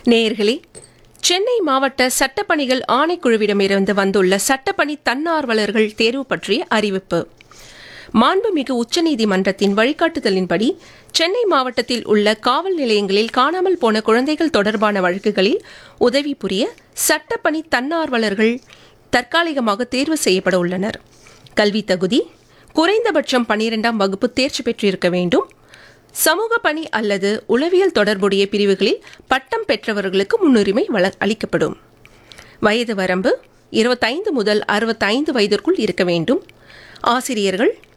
நேயர்களே சென்னை மாவட்ட சட்டப்பணிகள் ஆணைக்குழுவிடமிருந்து வந்துள்ள சட்டப்பணி தன்னார்வலர்கள் தேர்வு பற்றிய அறிவிப்பு மாண்புமிகு உச்சநீதிமன்றத்தின் வழிகாட்டுதலின்படி சென்னை மாவட்டத்தில் உள்ள காவல் நிலையங்களில் காணாமல் போன குழந்தைகள் தொடர்பான வழக்குகளில் உதவி புரிய சட்டப்பணி தன்னார்வலர்கள் தற்காலிகமாக தேர்வு செய்யப்பட உள்ளனர் கல்வி தகுதி குறைந்தபட்சம் பன்னிரெண்டாம் வகுப்பு தேர்ச்சி பெற்றிருக்க வேண்டும் சமூக பணி அல்லது உளவியல் தொடர்புடைய பிரிவுகளில் பட்டம் பெற்றவர்களுக்கு முன்னுரிமை வழ அளிக்கப்படும் வயது வரம்பு இருபத்தைந்து முதல் அறுபத்தைந்து வயதிற்குள் இருக்க வேண்டும் ஆசிரியர்கள்